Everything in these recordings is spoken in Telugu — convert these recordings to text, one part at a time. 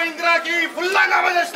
ఇందిరాకి ఫుల్ అమలు చేసిన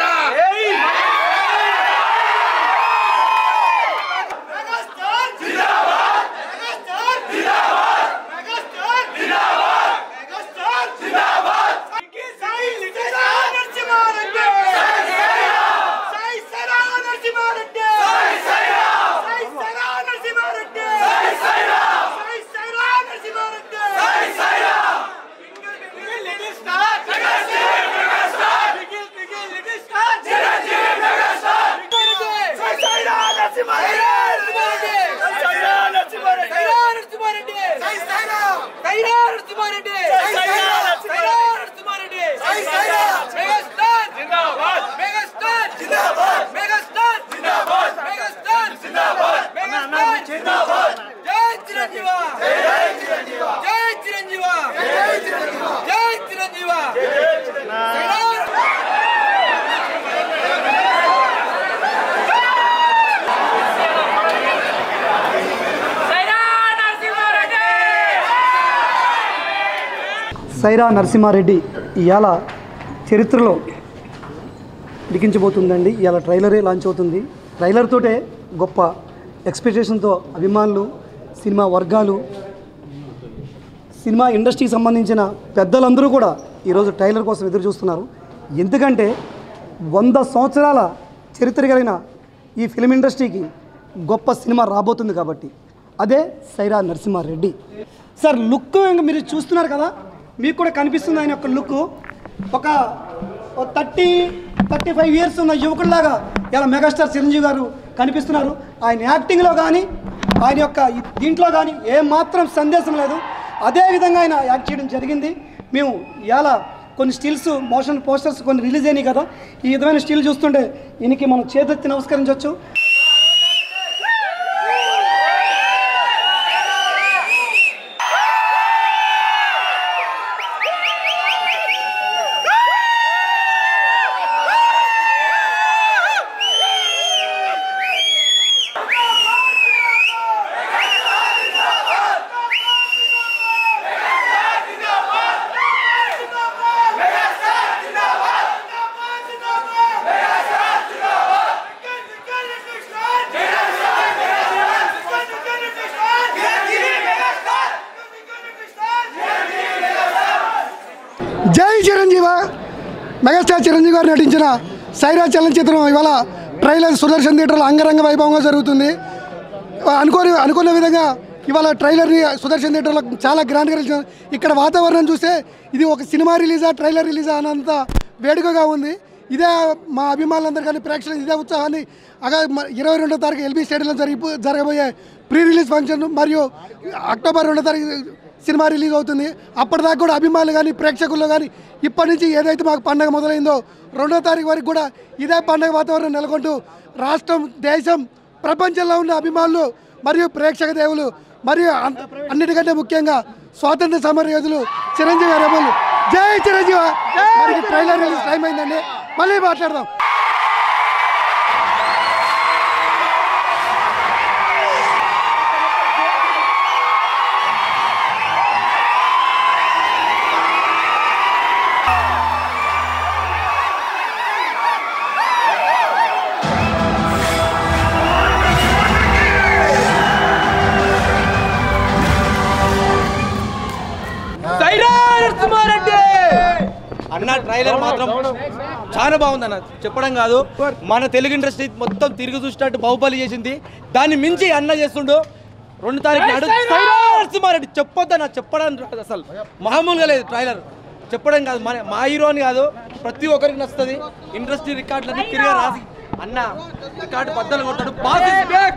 సైరా నరసింహారెడ్డి ఇవాళ చరిత్రలో లిఖించబోతుందండి ఇవాళ ట్రైలరే లాంచ్ అవుతుంది ట్రైలర్ తోటే గొప్ప ఎక్స్పెక్టేషన్తో అభిమానులు సినిమా వర్గాలు సినిమా ఇండస్ట్రీకి సంబంధించిన పెద్దలందరూ కూడా ఈరోజు ట్రైలర్ కోసం ఎదురు చూస్తున్నారు ఎందుకంటే వంద సంవత్సరాల చరిత్ర కలిగిన ఈ ఫిలిం ఇండస్ట్రీకి గొప్ప సినిమా రాబోతుంది కాబట్టి అదే సైరా నరసింహారెడ్డి సార్ లుక్ ఇంక మీరు చూస్తున్నారు కదా మీకు కూడా కనిపిస్తుంది ఆయన యొక్క లుక్ ఒక థర్టీ థర్టీ ఫైవ్ ఇయర్స్ ఉన్న యువకుడిలాగా ఇలా మెగాస్టార్ చిరంజీవి గారు కనిపిస్తున్నారు ఆయన యాక్టింగ్లో కానీ ఆయన యొక్క ఈ దీంట్లో కానీ ఏ మాత్రం సందేశం లేదు అదే విధంగా ఆయన యాక్ట్ చేయడం జరిగింది మేము ఇవాళ కొన్ని స్టిల్స్ మోషన్ పోస్టర్స్ కొన్ని రిలీజ్ అయినాయి కదా ఈ విధమైన స్టిల్ చూస్తుంటే ఈయనకి మనం చేతెత్తి నమస్కరించవచ్చు జై చిరంజీవ మెగాస్టార్ చిరంజీవి గారు నటించిన సైరా చలనచిత్రం ఇవాళ ట్రైలర్ సుదర్శన్ థియేటర్లో అంగరంగ వైభవంగా జరుగుతుంది అనుకోని అనుకున్న విధంగా ఇవాళ ట్రైలర్ని సుదర్శన్ థియేటర్లో చాలా గ్రాండ్గా రిలీజ్ ఇక్కడ వాతావరణం చూస్తే ఇది ఒక సినిమా రిలీజా ట్రైలర్ రిలీజా అన్నంత వేడుకగా ఉంది ఇదే మా అభిమానులందరూ కానీ ప్రేక్షకులు ఇదే ఉత్సాహాన్ని అగా మ- ఇరవై రెండో తారీఖు ఎల్బీ స్టేడియంలో జరిగి జరగబోయే ప్రీ రిలీజ్ ఫంక్షన్ మరియు అక్టోబర్ రెండో తారీఖు సినిమా రిలీజ్ అవుతుంది అప్పటిదాకా కూడా అభిమానులు కానీ ప్రేక్షకుల్లో కానీ ఇప్పటి నుంచి ఏదైతే మాకు పండగ మొదలైందో రెండో తారీఖు వరకు కూడా ఇదే పండగ వాతావరణం నెలకొంటూ రాష్ట్రం దేశం ప్రపంచంలో ఉన్న అభిమానులు మరియు ప్రేక్షక దేవులు మరియు అన్- అన్నిటికంటే ముఖ్యంగా స్వాతంత్ర సమర యోధులు చిరంజీవి గారు జై చిరంజీవి మనకి ట్రైలర్ రిలీజ్ టైం అయిందండి మళ్ళీ మాట్లాడదాం అన్న ట్రైలర్ మాత్రం చాలా బాగుంది అన్న చెప్పడం కాదు మన తెలుగు ఇండస్ట్రీ మొత్తం తిరిగి చూసినట్టు బాహుబలి చేసింది దాన్ని మించి అన్న చేస్తుండు రెండు తారీఖు నాడు నరసింహారెడ్డి చెప్పొద్దు అన్న చెప్పడం రాదు అసలు మామూలుగా లేదు ట్రైలర్ చెప్పడం కాదు మన మా హీరో అని కాదు ప్రతి ఒక్కరికి నచ్చుతుంది ఇండస్ట్రీ రికార్డులన్నీ తిరిగి రాసి అన్న రికార్డు బద్దలు కొట్టాడు బాస్ is back.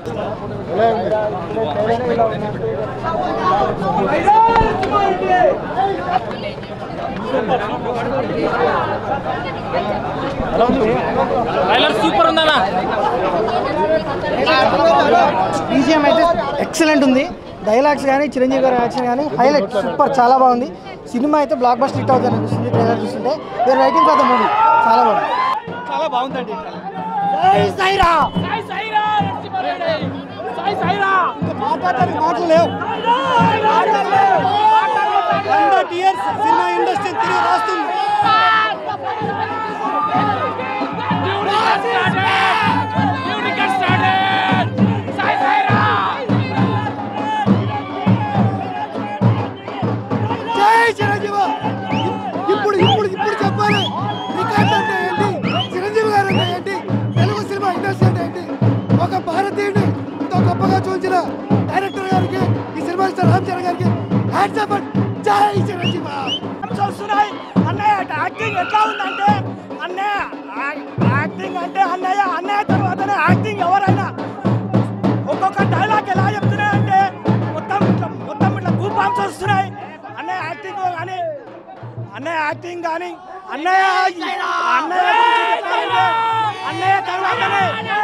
బీజిఎం అయితే ఎక్సలెంట్ ఉంది డైలాగ్స్ కానీ చిరంజీవి గారి యాక్షన్ కానీ హైలైట్ సూపర్ చాలా బాగుంది సినిమా అయితే బ్లాక్ బస్టర్ హిట్ అవుతుంది అనిపిస్తుంది ట్రైలర్ చూస్తుంటే where writing for the movie చాలా బాగుంది చాలా బాగుందండి మాట్లాడటానికి మాటలు లేవు హండ్రెడ్ ఇయర్స్ సినిమా ఇండస్ట్రీ తిరిగి రాస్తుంది యాక్టింగ్ ఎట్లా ఉందంటే అన్నయ్య యా- యాక్టింగ్ అంటే అన్నయ్య అన్నయ్య తర్వాతనే యాక్టింగ్ ఎవరైనా ఒక్కొక్క డైలాగ్ ఎలా చెప్తున్నాయంటే మొత్తం ఇట్లా మొత్తం ఇట్లా గూప్ బాంబ్స్ వస్తున్నాయి అన్నయ్య యాక్టింగ్ కానీ అన్నయ్య యాక్టింగ్ కానీ అన్నయ్య అన్నయ్య గురించి చెప్పాలంటే అన్నయ్య తర్వాతనే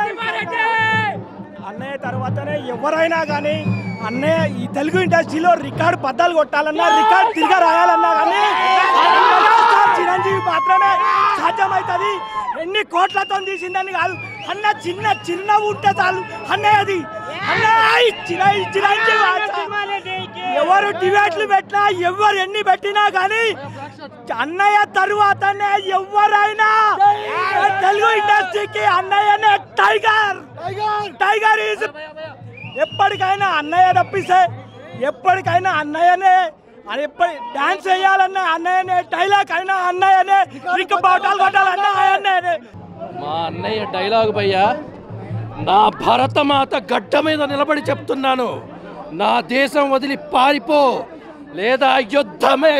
అన్నయ్య తర్వాతనే ఎవరైనా కానీ అన్నయ్య ఈ తెలుగు ఇండస్ట్రీలో రికార్డు పద్దాలు కొట్టాలన్నా రికార్డు తిరిగి రాయాలన్నా కానీ అది మెగాస్టార్ చిరంజీవి మాత్రమే సాధ్యమవుతుంది ఎన్ని కోట్లతో తీసిందని కాదు అన్న చిన్న చిన్న ఉంటే చాలు అన్నయ్యది అన్నయ్య చిర- చిరంజీవి ఆశ. ఎవరు డిబేట్లు పెట్టినా ఎవరు ఎన్ని పెట్టినా కానీ అన్నయ్య తరువాతనే ఎవరైనా తెలుగు ఇండస్ట్రీకి అన్నయ్యనే టైగర్ టైగర్ ఈజ్ ఎప్పటికైనా అన్నయ్య తప్పిస్తే ఎప్పటికైనా అన్నయ్యనే అని ఎప్పటి డాన్స్ వేయాలన్నా అన్నయ్యనే డైలాగ్ అయినా అన్నయ్యనే ఇంకా బాటాలు కొట్టాలన్నా అన్నయ్యనే మా అన్నయ్య డైలాగ్ భయ్యా నా భరతమాత గడ్డ మీద నిలబడి చెప్తున్నాను నా దేశం వదిలి పారిపో లేదా యుద్ధమే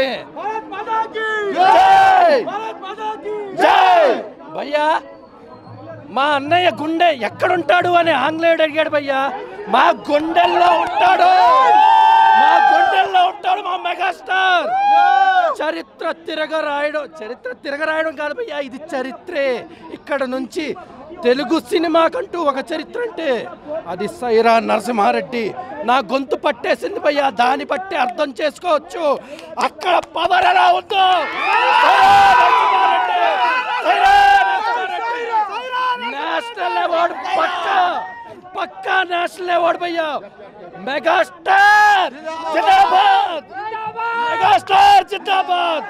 జై! జై! భయ్యా మా అన్నయ్య గుండె ఎక్కడుంటాడు అని ఆంగ్లేయుడు అడిగాడు భయ్యా మా గుండెల్లో ఉంటాడు మా గుండెల్లో ఉంటాడు మా మెగాస్టార్ చరిత్ర తిరగరాయడం చరిత్ర తిరగరాయడం కాదు భయ్యా ఇది చరిత్రే ఇక్కడ నుంచి తెలుగు సినిమాకంటూ ఒక చరిత్ర అంటే అది సైరా నరసింహారెడ్డి నా గొంతు పట్టేసింది భయ్యా దాన్ని బట్టి అర్థం చేసుకోవచ్చు అక్కడ పవర్ ఎలా ఉందో సైరా నరసింహారెడ్డి! సైరా నరసింహారెడ్డి! నేషనల్ అవార్డు పక్కా పక్కా నేషనల్ అవార్డు భయ్యా మెగాస్టార్ జిందాబాద్ మెగాస్టార్ జిందాబాద్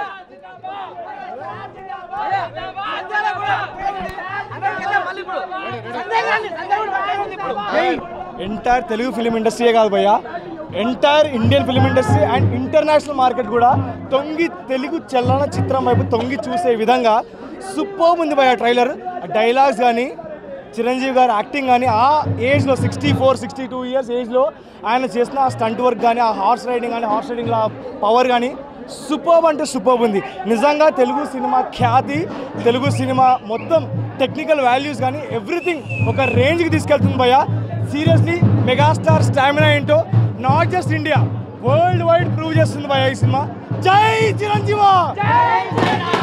ఎంటైర్ తెలుగు ఫిలిం ఇండస్ట్రీయే కాదు భయ్య entire Indian film industry and international market కూడా తొంగి తెలుగు చలన చిత్రం వైపు తొంగి చూసే విధంగా సూపర్ ఉంది భయ్య ట్రైలర్ డైలాగ్స్ కానీ చిరంజీవి గారి యాక్టింగ్ కానీ ఆ ఏజ్లో sixty four sixty two years ఏజ్లో ఆయన చేసిన ఆ స్టంట్ వర్క్ కానీ ఆ హార్స్ రైడింగ్ కానీ హార్స్ రైడింగ్లో పవర్ కానీ సూపర్ అంటే సూపర్ ఉంది నిజంగా తెలుగు సినిమా ఖ్యాతి తెలుగు సినిమా మొత్తం టెక్నికల్ వాల్యూస్ కానీ ఎవ్రీథింగ్ ఒక రేంజ్కి తీసుకెళ్తుంది భయ్య సీరియస్లీ మెగాస్టార్ స్టామినా ఏంటో not just India world wide prove చేస్తుంది భయ్య ఈ సినిమా జై చిరంజీవ